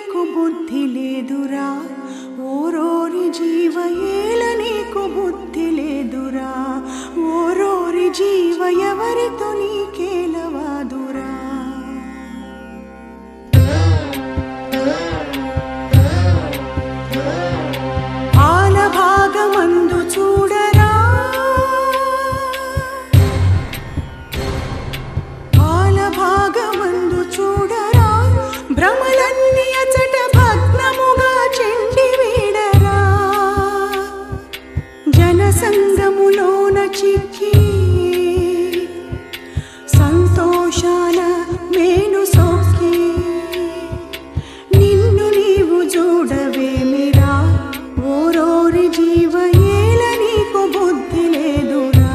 నీకు బుద్ధి లేదురా ఓరోరి జీవ ఏల నీకు బుద్ధి లేదురా ఓరోరి జీవ ఎవరితో నీకేలవాదురా పాల భాగమందు చూడరా పాల భాగమందు చూడరా భ్రమలన్నీ అచట భగ్నముగా చెండి వీడరా జనసంగములోన చిక్కి సంతోషాల మేను సోకి నిన్ను నీవు చూడవేమిరా ఓరోరి జీవ ఏల నీకు బుద్ధి లేదురా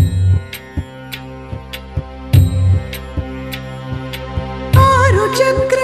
ఆరు చక్ర